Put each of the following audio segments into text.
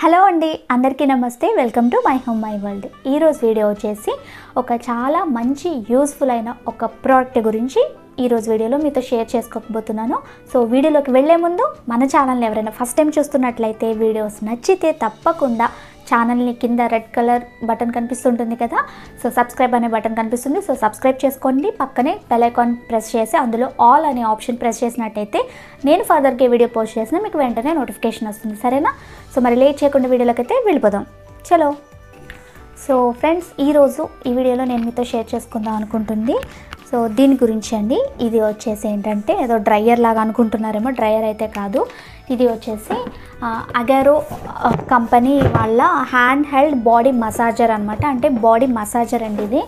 hello అండి అందరికీ నమస్తే welcome to my home my world ఈరోజు వీడియో వచ్చేసి ఒక చాలా మంచి యూస్ఫుల్ అయిన ఒక ప్రోడక్ట్ గురించి ఈరోజు వీడియోలో మీతో షేర్ చేసుకోకపోతున్నాను సో వీడియోలోకి వెళ్ళే ముందు మన ఛానల్ని ఎవరైనా ఫస్ట్ టైం చూస్తున్నట్లయితే వీడియోస్ నచ్చితే తప్పకుండా ఛానల్ని కింద రెడ్ కలర్ బటన్ కనిపిస్తుంటుంది కదా సో సబ్స్క్రైబ్ అనే బటన్ కనిపిస్తుంది సో సబ్స్క్రైబ్ చేసుకోండి పక్కనే బెల్ ఐకాన్ ప్రెస్ చేసి అందులో ఆల్ అనే ఆప్షన్ ప్రెస్ చేసినట్టయితే నేను ఫర్దర్గా వీడియో పోస్ట్ చేసినా మీకు వెంటనే నోటిఫికేషన్ వస్తుంది సరేనా సో మరి లేట్ చేయకుండా వీడియోలోకి అయితే వెళ్ళిపోదాం చలో సో ఫ్రెండ్స్ ఈరోజు ఈ వీడియోలో నేను మీతో షేర్ చేసుకుందాం అనుకుంటుంది సో దీని గురించి అండి ఇది వచ్చేసి ఏంటంటే ఏదో డ్రయర్ లాగా అనుకుంటున్నారేమో డ్రయర్ అయితే కాదు ఇది వచ్చేసి అగారో కంపెనీ వాళ్ళ హ్యాండ్ హెల్డ్ బాడీ మసాజర్ అనమాట అంటే బాడీ మసాజర్ అండి ఇది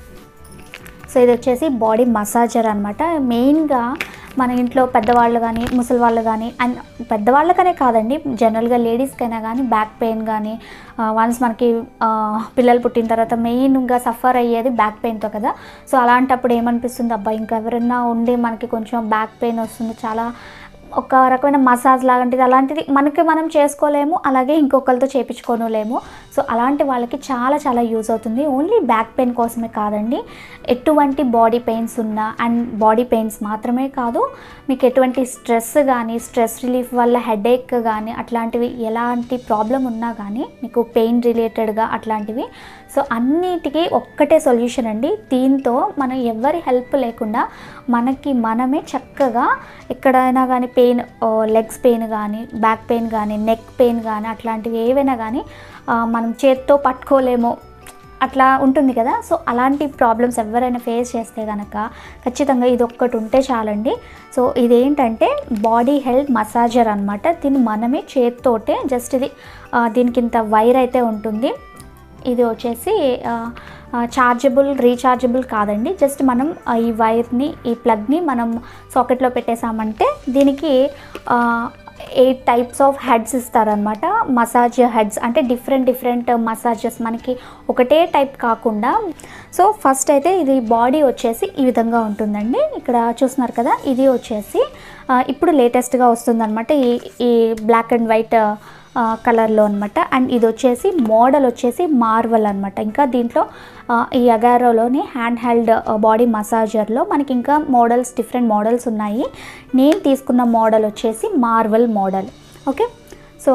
సో ఇది వచ్చేసి బాడీ మసాజర్ అనమాట మెయిన్గా మన ఇంట్లో పెద్దవాళ్ళు కానీ ముసలి వాళ్ళు కానీ అండ్ పెద్దవాళ్ళకనే కాదండి జనరల్గా లేడీస్కైనా కానీ బ్యాక్ పెయిన్ కానీ వన్స్ మనకి ఆ, పిల్లలు పుట్టిన తర్వాత మెయిన్గా సఫర్ అయ్యేది బ్యాక్ పెయిన్తో కదా సో అలాంటప్పుడు ఏమనిపిస్తుంది అబ్బా ఇంకా ఎవరైనా ఉండి మనకి కొంచెం బ్యాక్ పెయిన్ వస్తుంది చాలా ఒక రకమైన మసాజ్ లాంటిది అలాంటిది మనకి మనం చేసుకోలేము అలాగే ఇంకొకరితో చేపించుకోలేము సో అలాంటి వాళ్ళకి చాలా చాలా యూజ్ అవుతుంది ఓన్లీ బ్యాక్ పెయిన్ కోసమే కాదండి ఎటువంటి బాడీ పెయిన్స్ ఉన్నా అండ్ బాడీ పెయిన్స్ మాత్రమే కాదు మీకు ఎటువంటి స్ట్రెస్ కానీ స్ట్రెస్ రిలీఫ్ వల్ల హెడేక్ కానీ అట్లాంటివి ఎలాంటి ప్రాబ్లం ఉన్నా కానీ మీకు పెయిన్ రిలేటెడ్గా అట్లాంటివి సో అన్నిటికీ ఒక్కటే సొల్యూషన్ అండి దీంతో మనం ఎవరి హెల్ప్ లేకుండా మనకి మనమే చక్కగా ఎక్కడైనా కానీ పెయిన్ లెగ్స్ పెయిన్ కానీ బ్యాక్ పెయిన్ కానీ నెక్ పెయిన్ కానీ అట్లాంటివి ఏవైనా కానీ ఆ, మనం చేత్తో పట్టుకోలేము అట్లా ఉంటుంది కదా సో అలాంటి ప్రాబ్లమ్స్ ఎవరైనా ఫేస్ చేస్తే కనుక ఖచ్చితంగా ఇది ఒక్కటి ఉంటే చాలండి సో ఇదేంటంటే బాడీ హెల్త్ మసాజర్ అనమాట దీన్ని మనమే చేత్తోటే జస్ట్ ఇది ఆ, దీనికి ఇంత వైర్ అయితే ఉంటుంది ఇది వచ్చేసి చార్జబుల్ రీఛార్జబుల్ కాదండి జస్ట్ మనం ఆ, ఈ వైర్ని ఈ ప్లగ్ని మనం సాకెట్లో పెట్టేసామంటే దీనికి ఎయిట్ టైప్స్ ఆఫ్ హెడ్స్ ఇస్తారనమాట మసాజ్ హెడ్స్ అంటే డిఫరెంట్ డిఫరెంట్ మసాజెస్ మనకి ఒకటే టైప్ కాకుండా సో ఫస్ట్ అయితే ఇది బాడీ వచ్చేసి ఈ విధంగా ఉంటుందండి ఇక్కడ చూస్తున్నారు కదా ఇది వచ్చేసి ఆ, ఇప్పుడు లేటెస్ట్గా వస్తుందన్నమాట ఈ ఈ బ్లాక్ అండ్ వైట్ కలర్లో అనమాట అండ్ ఇది వచ్చేసి మోడల్ వచ్చేసి మార్వల్ అనమాట ఇంకా దీంట్లో ఆ, ఈ అగారోలోని హ్యాండ్ హెల్డ్ బాడీ మసాజర్లో మనకి ఇంకా మోడల్స్ డిఫరెంట్ మోడల్స్ ఉన్నాయి నేను తీసుకున్న మోడల్ వచ్చేసి marvel model okay so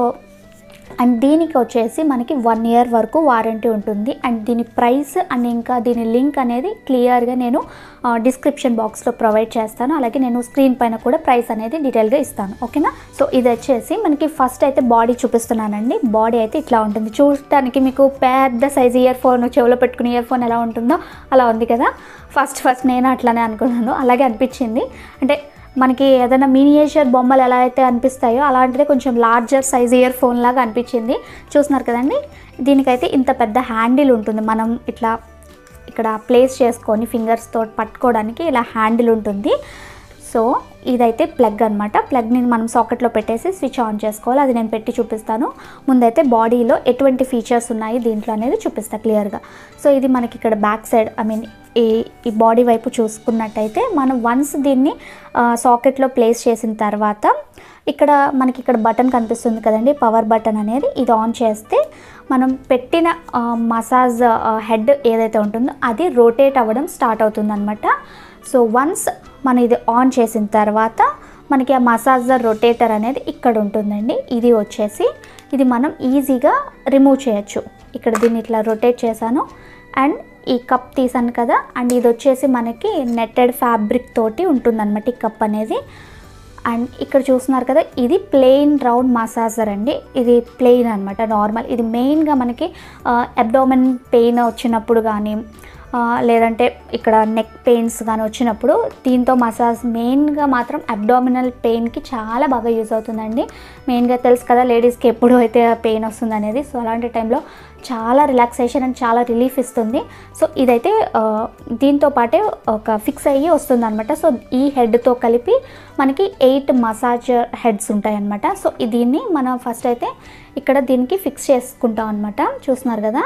and దీనికి వచ్చేసి మనకి వన్ ఇయర్ వరకు వారంటీ ఉంటుంది అండ్ దీని ప్రైస్ అండ్ ఇంకా దీని లింక్ అనేది క్లియర్గా నేను డిస్క్రిప్షన్ బాక్స్లో ప్రొవైడ్ చేస్తాను అలాగే నేను స్క్రీన్ పైన కూడా ప్రైస్ అనేది డీటెయిల్గా ఇస్తాను ఓకేనా సో ఇది వచ్చేసి మనకి ఫస్ట్ అయితే బాడీ చూపిస్తున్నానండి బాడీ అయితే ఇట్లా ఉంటుంది చూడటానికి మీకు పెద్ద సైజ్ ఇయర్ ఫోన్ చెవిలో పెట్టుకునే ఇయర్ ఫోన్ ఎలా ఉంటుందో అలా ఉంది కదా ఫస్ట్ ఫస్ట్ నేను అట్లానే అనుకున్నాను అలాగే అనిపించింది అంటే మనకి ఏదైనా మినియేచర్ బొమ్మలు ఎలా అయితే అనిపిస్తాయో అలాంటిదే కొంచెం లార్జర్ సైజ్ ఇయర్ ఫోన్ లాగా అనిపించింది చూస్తున్నారు కదండి దీనికైతే ఇంత పెద్ద హ్యాండిల్ ఉంటుంది మనం ఇట్లా ఇక్కడ ప్లేస్ చేసుకొని ఫింగర్స్తో పట్టుకోవడానికి ఇలా హ్యాండిల్ ఉంటుంది సో ఇదైతే ప్లగ్ అనమాట ప్లగ్ని మనం సాకెట్లో పెట్టేసి స్విచ్ ఆన్ చేసుకోవాలి అది నేను పెట్టి చూపిస్తాను ముందైతే బాడీలో ఎటువంటి ఫీచర్స్ ఉన్నాయి దీంట్లో అనేది చూపిస్తా క్లియర్గా సో ఇది మనకి ఇక్కడ బ్యాక్ సైడ్ ఐ మీన్ ఈ ఈ బాడీ వైపు చూసుకున్నట్టయితే మనం వన్స్ దీన్ని సాకెట్లో ప్లేస్ చేసిన తర్వాత ఇక్కడ మనకి ఇక్కడ బటన్ కనిపిస్తుంది కదండి పవర్ బటన్ అనేది ఇది ఆన్ చేస్తే మనం పెట్టిన మసాజ్ హెడ్ ఏదైతే ఉంటుందో అది రొటేట్ అవ్వడం స్టార్ట్ అవుతుంది అనమాట సో వన్స్ మనం ఇది ఆన్ చేసిన తర్వాత మనకి ఆ మసాజర్ రొటేటర్ అనేది ఇక్కడ ఉంటుందండి ఇది వచ్చేసి ఇది మనం ఈజీగా రిమూవ్ చేయొచ్చు ఇక్కడ దీన్ని ఇట్లా రొటేట్ చేశాను అండ్ ఈ కప్ తీసాను కదా అండ్ ఇది వచ్చేసి మనకి నెట్టెడ్ ఫ్యాబ్రిక్ తోటి ఉంటుందన్నమాట ఈ కప్ అనేది అండ్ ఇక్కడ చూస్తున్నారు కదా ఇది ప్లెయిన్ రౌండ్ మసాజర్ అండి ఇది ప్లెయిన్ అనమాట నార్మల్ ఇది మెయిన్గా మనకి అబ్డోమెన్ పెయిన్ వచ్చినప్పుడు కానీ ఆ, లేదంటే ఇక్కడ నెక్ పెయిన్స్ కానీ వచ్చినప్పుడు దీంతో మసాజ్ మెయిన్గా మాత్రం అబ్డామినల్ పెయిన్కి చాలా బాగా యూజ్ అవుతుందండి మెయిన్గా తెలుసు కదా లేడీస్కి ఎప్పుడు అయితే పెయిన్ వస్తుంది అనేది సో అలాంటి టైంలో చాలా రిలాక్సేషన్ అండ్ చాలా రిలీఫ్ ఇస్తుంది సో ఇదైతే ఆ, దీంతో పాటే ఒక ఫిక్స్ అయ్యి వస్తుంది అనమాట సో ఈ హెడ్తో కలిపి మనకి ఎయిట్ మసాజ్ హెడ్స్ ఉంటాయి అనమాట సో దీన్ని మనం ఫస్ట్ అయితే ఇక్కడ దీనికి ఫిక్స్ చేసుకుంటాం అనమాట చూస్తున్నారు కదా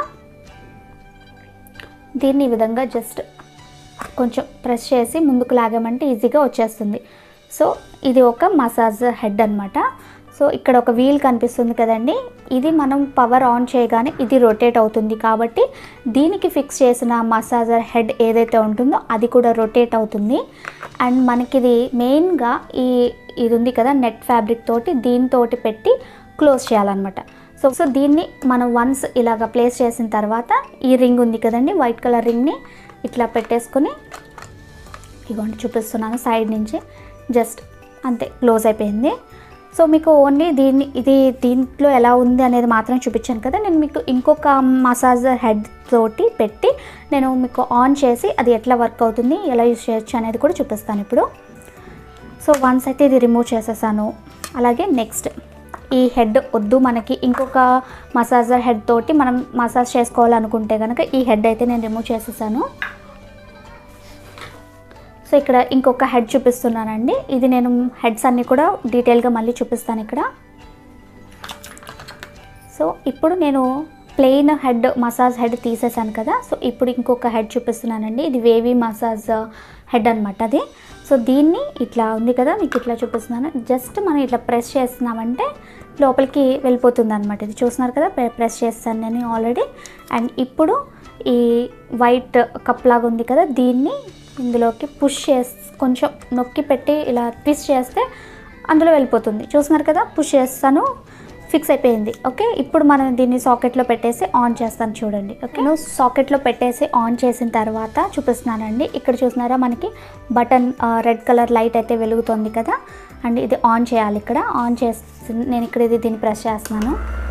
దీన్ని ఈ విధంగా జస్ట్ కొంచెం ప్రెస్ చేసి ముందుకు లాగామంటే ఈజీగా వచ్చేస్తుంది సో ఇది ఒక మసాజ్ హెడ్ అనమాట సో ఇక్కడ ఒక వీల్ కనిపిస్తుంది కదండి ఇది మనం పవర్ ఆన్ చేయగానే ఇది రొటేట్ అవుతుంది కాబట్టి దీనికి ఫిక్స్ చేసిన మసాజర్ హెడ్ ఏదైతే ఉంటుందో అది కూడా రొటేట్ అవుతుంది అండ్ మనకి ఇది మెయిన్గా ఈ ఇది ఉంది కదా నెట్ ఫ్యాబ్రిక్ తోటి దీనితోటి పెట్టి క్లోజ్ చేయాలన్నమాట సో సో దీన్ని మనం వన్స్ ఇలాగ ప్లేస్ చేసిన తర్వాత ఈ రింగ్ ఉంది కదండి వైట్ కలర్ రింగ్ని ఇట్లా పెట్టేసుకొని ఇగోండి చూపిస్తున్నాను సైడ్ నుంచి జస్ట్ అంతే క్లోజ్ అయిపోయింది సో మీకు ఓన్లీ దీన్ని ఇది దీంట్లో ఎలా ఉంది అనేది మాత్రం చూపించాను కదా నేను మీకు ఇంకొక మసాజర్ హెడ్ తోటి పెట్టి నేను మీకు ఆన్ చేసి అది ఎట్లా వర్క్ అవుతుంది ఎలా యూస్ చేయొచ్చు అనేది కూడా చూపిస్తాను ఇప్పుడు సో వన్స్ అయితే ఇది రిమూవ్ చేసేసాను అలాగే నెక్స్ట్ ఈ హెడ్ వద్దు మనకి ఇంకొక మసాజర్ హెడ్ తోటి మనం మసాజ్ చేసుకోవాలనుకుంటే కనుక ఈ హెడ్ అయితే నేను రిమూవ్ చేసేసాను సో ఇక్కడ ఇంకొక హెడ్ చూపిస్తున్నానండి ఇది నేను హెడ్స్ అన్నీ కూడా డీటెయిల్గా మళ్ళీ చూపిస్తాను ఇక్కడ సో ఇప్పుడు నేను ప్లెయిన్ హెడ్ మసాజ్ హెడ్ తీసేసాను కదా సో ఇప్పుడు ఇంకొక హెడ్ చూపిస్తున్నానండి ఇది వేవీ మసాజ్ హెడ్ అనమాట అది సో దీన్ని ఇట్లా ఉంది కదా మీకు ఇట్లా చూపిస్తున్నాను జస్ట్ మనం ఇట్లా ప్రెస్ చేస్తున్నామంటే లోపలికి వెళ్ళిపోతుంది అనమాట ఇది చూస్తున్నారు కదా ప్రె- ప్రెస్ చేస్తాను నేను ఆల్రెడీ అండ్ ఇప్పుడు ఈ వైట్ కప్ లాగా ఉంది కదా దీన్ని ఇందులోకి పుష్ చేసి కొంచెం నొక్కి పెట్టి ఇలా ట్విస్ట్ చేస్తే అందులో వెళ్ళిపోతుంది చూస్తున్నారు కదా పుష్ చేస్తాను ఫిక్స్ అయిపోయింది ఓకే ఇప్పుడు మనం దీన్ని సాకెట్లో పెట్టేసి ఆన్ చేస్తాను చూడండి ఓకే నేను సాకెట్లో పెట్టేసి ఆన్ చేసిన తర్వాత చూపిస్తున్నానండి ఇక్కడ చూస్తున్నారా మనకి బటన్ రెడ్ కలర్ లైట్ అయితే వెలుగుతుంది కదా అండ్ ఇది ఆన్ చేయాలి ఇక్కడ ఆన్ చేసి నేను ఇక్కడ ఇది దీన్ని ప్రెస్ చేస్తున్నాను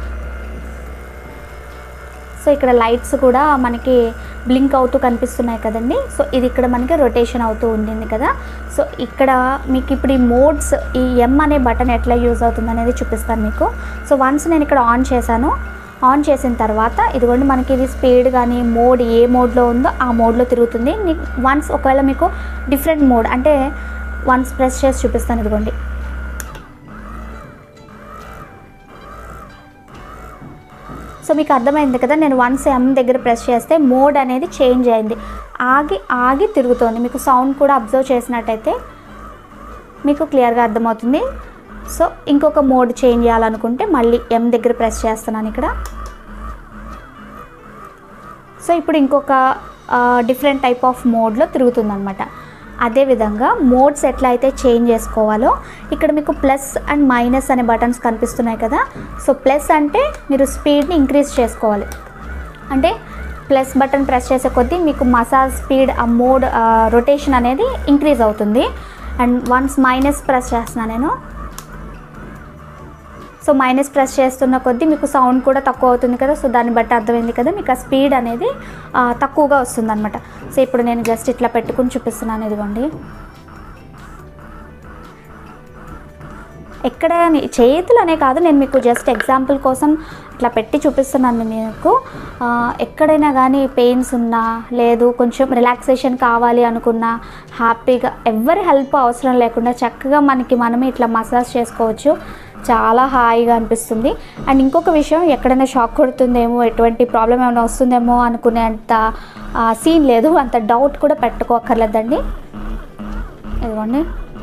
సో ఇక్కడ లైట్స్ కూడా మనకి బ్లింక్ అవుతూ కనిపిస్తున్నాయి కదండి సో ఇది ఇక్కడ మనకి రొటేషన్ అవుతూ ఉండింది కదా సో ఇక్కడ మీకు ఇప్పుడు ఈ మోడ్స్ ఈ ఎం అనే బటన్ ఎట్లా యూజ్ అవుతుంది అనేది చూపిస్తాను మీకు సో వన్స్ నేను ఇక్కడ ఆన్ చేశాను ఆన్ చేసిన తర్వాత ఇదిగోండి మనకి ఇది స్పీడ్ కానీ మోడ్ ఏ మోడ్లో ఉందో ఆ మోడ్లో తిరుగుతుంది వన్స్ ఒకవేళ మీకు డిఫరెంట్ మోడ్ అంటే వన్స్ ప్రెస్ చేసి చూపిస్తాను ఇదిగోండి సో మీకు అర్థమైంది కదా నేను వన్స్ ఎం దగ్గర ప్రెస్ చేస్తే మోడ్ అనేది చేంజ్ అయింది ఆగి ఆగి తిరుగుతోంది మీకు సౌండ్ కూడా అబ్జర్వ్ చేసినట్టయితే మీకు క్లియర్గా అర్థమవుతుంది సో ఇంకొక మోడ్ చేంజ్ చేయాలనుకుంటే మళ్ళీ ఎం దగ్గర ప్రెస్ చేస్తున్నాను ఇక్కడ సో ఇప్పుడు ఇంకొక డిఫరెంట్ టైప్ ఆఫ్ మోడ్లో తిరుగుతుందన్నమాట అదేవిధంగా మోడ్స్ ఎట్లా అయితే చేంజ్ చేసుకోవాలో ఇక్కడ మీకు ప్లస్ అండ్ మైనస్ అనే బటన్స్ కనిపిస్తున్నాయి కదా సో ప్లస్ అంటే మీరు స్పీడ్ని ఇంక్రీజ్ చేసుకోవాలి అంటే ప్లస్ బటన్ ప్రెస్ చేసే కొద్దీ మీకు మసాజ్ స్పీడ్ ఆ మోడ్ రొటేషన్ అనేది ఇంక్రీజ్ అవుతుంది అండ్ వన్స్ మైనస్ ప్రెస్ చేస్తున్నాను నేను సో మైనస్ ప్రెస్ చేస్తున్న కొద్దీ మీకు సౌండ్ కూడా తక్కువ అవుతుంది కదా సో దాన్ని బట్టి అర్థమైంది కదా మీకు ఆ స్పీడ్ అనేది ఆ, తక్కువగా వస్తుంది అనమాట సో ఇప్పుడు నేను జస్ట్ ఇట్లా పెట్టుకుని చూపిస్తున్నాను ఇదిగోండి ఎక్కడ ని- చేతులు అనే కాదు నేను మీకు జస్ట్ ఎగ్జాంపుల్ కోసం ఇట్లా పెట్టి చూపిస్తున్నాను మీకు ఆ, ఎక్కడైనా కానీ పెయిన్స్ ఉన్నా లేదు కొంచెం రిలాక్సేషన్ కావాలి అనుకున్నా హ్యాపీగా ఎవరి హెల్ప్ అవసరం లేకుండా చక్కగా మనకి మనమే ఇట్లా మసాజ్ చేసుకోవచ్చు చాలా హాయిగా అనిపిస్తుంది అండ్ ఇంకొక విషయం ఎక్కడైనా షాక్ కొడుతుందేమో ఎటువంటి ప్రాబ్లం ఏమైనా వస్తుందేమో అనుకునేంత సీన్ లేదు అంత డౌట్ కూడా పెట్టుకోకర్లేదండి ఇదిగోండి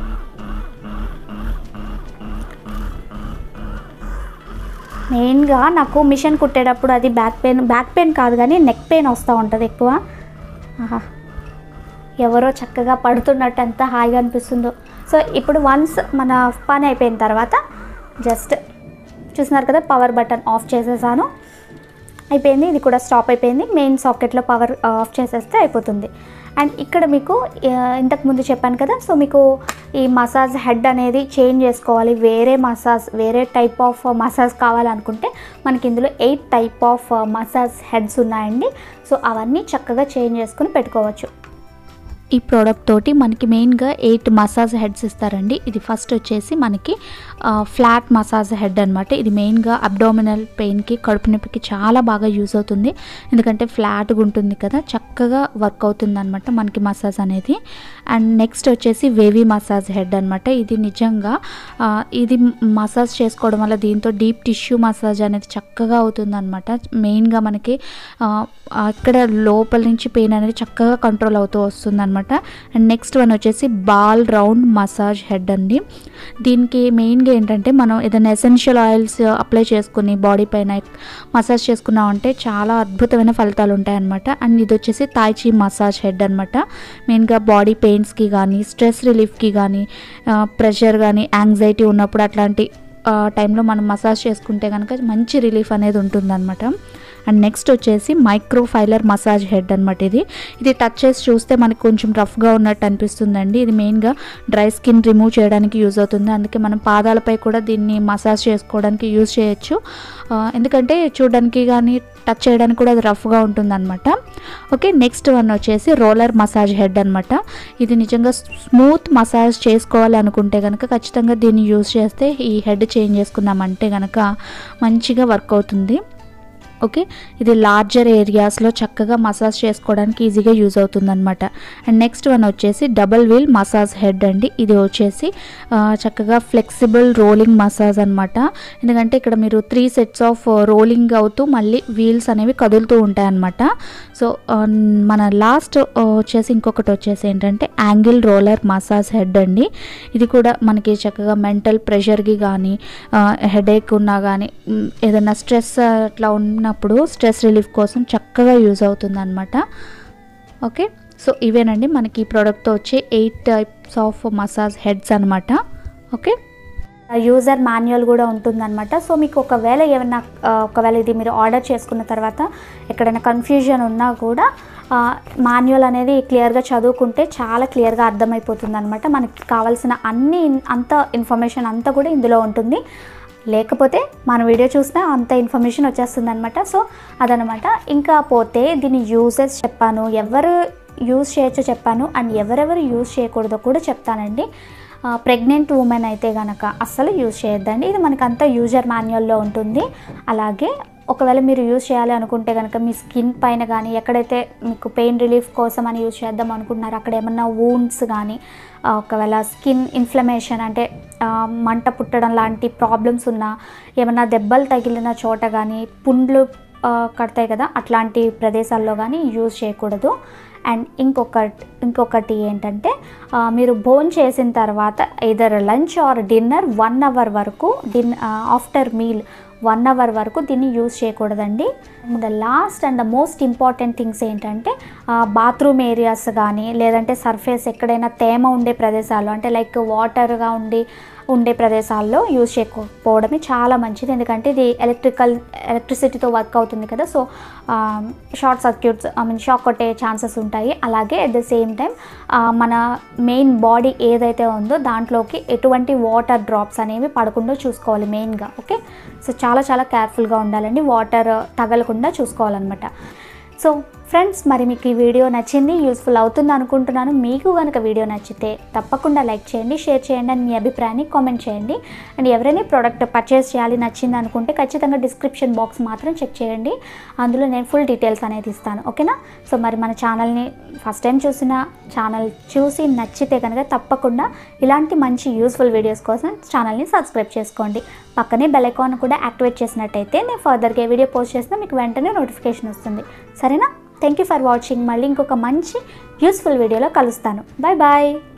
మెయిన్గా నాకు మిషన్ కుట్టేటప్పుడు అది బ్యాక్ పెయిన్ బ్యాక్ పెయిన్ కాదు కానీ నెక్ పెయిన్ వస్తూ ఉంటుంది ఎక్కువ ఆహా ఎవరో చక్కగా పడుతున్నట్టు ఎంత హాయిగా అనిపిస్తుందో సో ఇప్పుడు వన్స్ మన పని అయిపోయిన తర్వాత జస్ట్ చూస్తున్నారు కదా పవర్ బటన్ ఆఫ్ చేసేసాను అయిపోయింది ఇది కూడా స్టాప్ అయిపోయింది మెయిన్ సాకెట్లో పవర్ ఆఫ్ చేసేస్తే అయిపోతుంది అండ్ ఇక్కడ మీకు ఆ, ఇంతకు ముందు చెప్పాను కదా సో మీకు ఈ మసాజ్ హెడ్ అనేది చేంజ్ చేసుకోవాలి వేరే మసాజ్ వేరే టైప్ ఆఫ్ మసాజ్ కావాలనుకుంటే మనకి ఇందులో eight type of massage heads ఉన్నాయండి సో అవన్నీ చక్కగా చేంజ్ చేసుకుని పెట్టుకోవచ్చు ఈ ప్రోడక్ట్ తోటి మనకి మెయిన్గా ఎయిట్ మసాజ్ హెడ్స్ ఇస్తారండి ఇది ఫస్ట్ వచ్చేసి మనకి ఫ్లాట్ మసాజ్ హెడ్ అనమాట ఇది మెయిన్గా అబ్డామినల్ పెయిన్కి కడుపు నొప్పికి చాలా బాగా యూజ్ అవుతుంది ఎందుకంటే ఫ్లాట్గా ఉంటుంది కదా చక్కగా వర్క్ అవుతుంది అనమాట మనకి మసాజ్ అనేది అండ్ నెక్స్ట్ వచ్చేసి వేవీ మసాజ్ హెడ్ అనమాట ఇది నిజంగా ఆ, ఇది మసాజ్ చేసుకోవడం వల్ల దీంతో డీప్ టిష్యూ మసాజ్ అనేది చక్కగా అవుతుంది అనమాట మెయిన్గా మనకి ఆ, అక్కడ లోపల నుంచి పెయిన్ అనేది చక్కగా కంట్రోల్ అవుతూ వస్తుంది అనమాట అనమాట అండ్ నెక్స్ట్ వన్ వచ్చేసి బాల్ రౌండ్ మసాజ్ హెడ్ అండి దీనికి మెయిన్గా ఏంటంటే మనం ఏదైనా ఎసెన్షియల్ ఆయిల్స్ అప్లై చేసుకుని బాడీ పైన మసాజ్ చేసుకున్నామంటే చాలా అద్భుతమైన ఫలితాలు ఉంటాయన్నమాట అండ్ ఇది వచ్చేసి తాయిచీ మసాజ్ హెడ్ అనమాట మెయిన్గా బాడీ పెయిన్స్కి కానీ స్ట్రెస్ రిలీఫ్కి కానీ ప్రెషర్ కానీ యాంగ్జైటీ ఉన్నప్పుడు అట్లాంటి టైంలో మనం మసాజ్ చేసుకుంటే కనుక మంచి రిలీఫ్ అనేది ఉంటుందన్నమాట అండ్ నెక్స్ట్ వచ్చేసి మైక్రోఫైలర్ మసాజ్ హెడ్ అనమాట ఇది ఇది టచ్ చేసి చూస్తే మనకి కొంచెం రఫ్గా ఉన్నట్టు అనిపిస్తుందండి ఇది మెయిన్గా డ్రై స్కిన్ రిమూవ్ చేయడానికి యూజ్ అవుతుంది అందుకే మనం పాదాలపై కూడా దీన్ని మసాజ్ చేసుకోవడానికి యూజ్ చేయొచ్చు ఆ, ఎందుకంటే చూడడానికి కానీ టచ్ చేయడానికి కూడా అది రఫ్గా ఉంటుందన్నమాట ఓకే నెక్స్ట్ వన్ వచ్చేసి రోలర్ మసాజ్ హెడ్ అనమాట ఇది నిజంగా స్మూత్ మసాజ్ చేసుకోవాలి అనుకుంటే కనుక ఖచ్చితంగా దీన్ని యూజ్ చేస్తే ఈ హెడ్ చేంజ్ చేసుకున్నామంటే కనుక మంచిగా వర్క్ అవుతుంది ఓకే ఇది లార్జర్ ఏరియాస్లో చక్కగా మసాజ్ చేసుకోవడానికి ఈజీగా యూజ్ అవుతుందన్నమాట అండ్ నెక్స్ట్ వన్ వచ్చేసి డబుల్ వీల్ మసాజ్ హెడ్ అండి ఇది వచ్చేసి ఆ, చక్కగా ఫ్లెక్సిబుల్ రోలింగ్ మసాజ్ అనమాట ఎందుకంటే ఇక్కడ మీరు త్రీ సెట్స్ ఆఫ్ రోలింగ్ అవుతూ మళ్ళీ వీల్స్ అనేవి కదులుతూ ఉంటాయన్నమాట సో ఆ, మన లాస్ట్ వచ్చేసి ఇంకొకటి వచ్చేసి ఏంటంటే యాంగిల్ రోలర్ మసాజ్ హెడ్ అండి ఇది కూడా మనకి చక్కగా మెంటల్ ప్రెషర్కి కానీ హెడేక్ ఉన్నా కానీ మ్, ఏదైనా స్ట్రెస్ అట్లా ఉన్నప్పుడు స్ట్రెస్ రిలీఫ్ కోసం చక్కగా యూజ్ అవుతుంది అనమాట ఓకే సో ఇవేనండి మనకి ఈ ప్రోడక్ట్తో వచ్చే eight types of massage heads అనమాట ఓకే యూజర్ మాన్యువల్ కూడా ఉంటుందన్నమాట సో మీకు ఒకవేళ ఏమైనా ఆ, ఒకవేళ ఇది మీరు ఆర్డర్ చేసుకున్న తర్వాత ఎక్కడైనా కన్ఫ్యూజన్ ఉన్నా కూడా మాన్యువల్ అనేది క్లియర్గా చదువుకుంటే చాలా క్లియర్గా అర్థమైపోతుంది అనమాట మనకి కావాల్సిన అన్ని ఇన్- అంత ఇన్ఫర్మేషన్ అంతా కూడా ఇందులో ఉంటుంది లేకపోతే మన వీడియో చూసినా అంత ఇన్ఫర్మేషన్ వచ్చేస్తుంది అనమాట సో అదనమాట ఇంకా పోతే దీని యూజెస్ చెప్పాను ఎవరు యూజ్ చేయొచ్చో చెప్పాను అండ్ ఎవరెవరు యూజ్ చేయకూడదో కూడా చెప్తానండి ప్రెగ్నెంట్ ఉమెన్ అయితే కనుక అస్సలు యూజ్ చేయొద్దండి ఇది మనకు అంతా యూజర్ మాన్యువల్లో ఉంటుంది అలాగే ఒకవేళ మీరు యూజ్ చేయాలి అనుకుంటే కనుక మీ స్కిన్ పైన కానీ ఎక్కడైతే మీకు పెయిన్ రిలీఫ్ కోసం అని యూజ్ చేద్దాం అనుకుంటున్నారో అక్కడ ఏమన్నా వూండ్స్ కానీ ఆ, ఒకవేళ స్కిన్ ఇన్ఫ్లమేషన్ అంటే ఆ, మంట పుట్టడం లాంటి ప్రాబ్లమ్స్ ఉన్నా ఏమన్నా దెబ్బలు తగిలిన చోట కానీ పుండ్లు ఆ, కడతాయి కదా అట్లాంటి ప్రదేశాల్లో కానీ యూజ్ చేయకూడదు అండ్ ఇంకొకటి ఇంకొకటి ఏంటంటే ఆ, మీరు భోన్ చేసిన తర్వాత either lunch or dinner one hour వరకు డిన్ ఆఫ్టర్ మీల్ వన్ అవర్ వరకు దీన్ని యూజ్ చేయకూడదండి the last and the most important things ఏంటంటే బాత్రూమ్ ఏరియాస్ కానీ లేదంటే సర్ఫేస్ ఎక్కడైనా తేమ ఉండే ప్రదేశాలు అంటే లైక్ వాటర్గా ఉండి ఉండే ప్రదేశాల్లో యూజ్ చేయకపోవడమే చాలా మంచిది ఎందుకంటే ఇది ఎలక్ట్రికల్ ఎలక్ట్రిసిటీతో వర్క్ అవుతుంది కదా so short circuits I mean shock కొట్టే ఛాన్సెస్ ఉంటాయి అలాగే అట్ ద సేమ్ టైం మన మెయిన్ బాడీ ఏదైతే ఉందో దాంట్లోకి ఎటువంటి వాటర్ డ్రాప్స్ అనేవి పడకుండా చూసుకోవాలి మెయిన్గా ఓకే సో చాలా చాలా కేర్ఫుల్గా ఉండాలండి వాటర్ తగలకుండా చూసుకోవాలన్నమాట సో ఫ్రెండ్స్ మరి మీకు ఈ వీడియో నచ్చింది యూస్ఫుల్ అవుతుంది అనుకుంటున్నాను మీకు కనుక వీడియో నచ్చితే తప్పకుండా లైక్ చేయండి షేర్ చేయండి అండ్ మీ అభిప్రాయాన్ని కామెంట్ చేయండి అండ్ ఎవరైనా ప్రోడక్ట్ పర్చేస్ చేయాలి నచ్చింది అనుకుంటే ఖచ్చితంగా డిస్క్రిప్షన్ బాక్స్ మాత్రం చెక్ చేయండి అందులో నేను ఫుల్ డీటెయిల్స్ అనేది ఇస్తాను ఓకేనా సో మరి మన ఛానల్ని ఫస్ట్ టైం చూసిన ఛానల్ చూసి నచ్చితే కనుక తప్పకుండా ఇలాంటి మంచి యూస్ఫుల్ వీడియోస్ కోసం ఛానల్ని సబ్స్క్రైబ్ చేసుకోండి పక్కనే బెల్ ఐకాన్ కూడా యాక్టివేట్ చేసినట్టయితే నేను ఫర్దర్గా వీడియో పోస్ట్ చేసినా మీకు వెంటనే నోటిఫికేషన్ వస్తుంది సరేనా థ్యాంక్ యూ ఫర్ వాచింగ్ మళ్ళీ ఇంకొక మంచి యూస్ఫుల్ వీడియోలో కలుస్తాను బాయ్ బాయ్